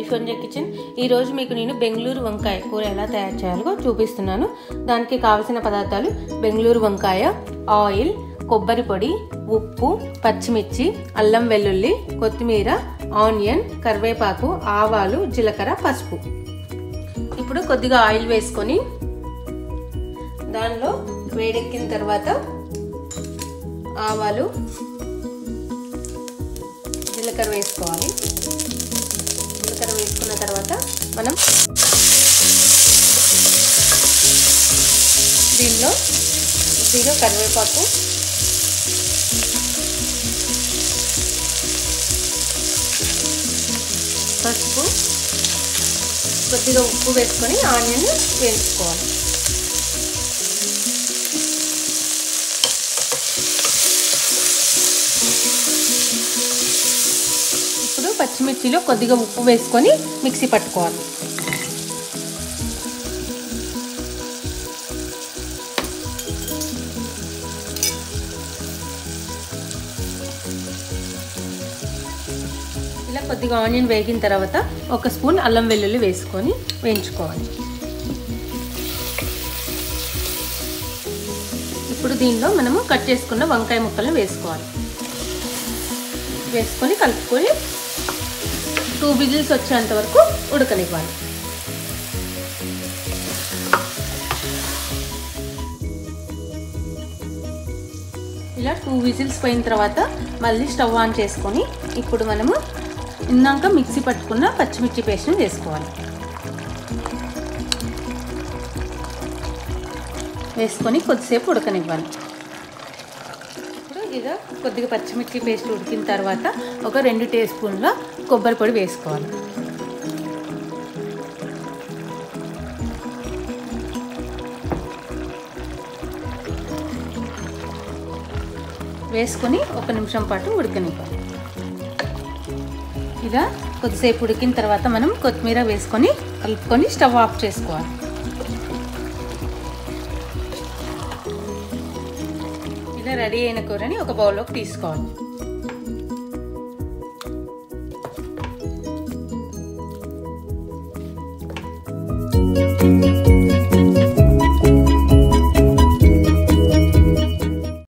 కొంజ kitchen ఈరోజు మీకు నేను బెంగళూరు వంకాయ కూర ఎలా తయారు చేయాలో చూపిస్తున్నాను దానికి కావలసిన పదార్థాలు బెంగళూరు వంకాయ ఆయిల్ కొబ్బరి పొడి ఉప్పు పచ్చిమిర్చి అల్లం వెల్లుల్లి కొత్తిమీర ఆనియన్ కరివేపాకు ఆవాలు జీలకర్ర పసుపు ఇప్పుడు కొద్దిగా ఆయిల్ వేసుకొని దానిలో వేడెక్కిన తర్వాత ఆవాలు జీలకర్ర వేసుకోవాలి జీలకర్ర వేసుకున్న తర్వాత మనం దీనిలో కొద్దిగా కరివేపాకు పసుపు కొద్దిగా ఉప్పు వేసుకొని ఆనియన్ వేయించుకోవాలి ఇప్పుడు పచ్చిమిర్చిలో కొద్దిగా ఉప్పు వేసుకొని మిక్సీ పట్టుకోవాలి ఇలా కొద్దిగా ఆనియన్ వేగిన తర్వాత ఒక స్పూన్ అల్లం వెల్లుల్లి వేసుకొని వేయించుకోవాలి ఇప్పుడు దీనిలో మనము కట్ చేసుకున్న వంకాయ ముక్కలను వేసుకోవాలి వేసుకొని కలుపుకొని టూ విజిల్స్ వచ్చేంత వరకు ఉడకనివ్వాలి ఇలా టూ విజిల్స్ పోయిన తర్వాత మళ్ళీ స్టవ్ ఆన్ చేసుకొని ఇప్పుడు మనము ఇందాక మిక్సీ పట్టుకున్న పచ్చిమిర్చి పేస్ట్ని వేసుకోవాలి వేసుకొని కొద్దిసేపు ఉడకనివ్వాలి ఇప్పుడు ఇక కొద్దిగా పచ్చిమిర్చి పేస్ట్ ఉడికిన తర్వాత ఒక రెండు టీ స్పూన్ల కొబ్బరి పొడి వేసుకోవాలి వేసుకొని ఒక నిమిషం పాటు ఉడకనివ్వాలి ఇలా కొద్దిసేపు ఉడికిన తర్వాత మనం కొత్తిమీర వేసుకొని కలుపుకొని స్టవ్ ఆఫ్ చేసుకోవాలి ఇలా రెడీ అయిన కూరని ఒక బౌల్లోకి తీసుకోవాలి thank you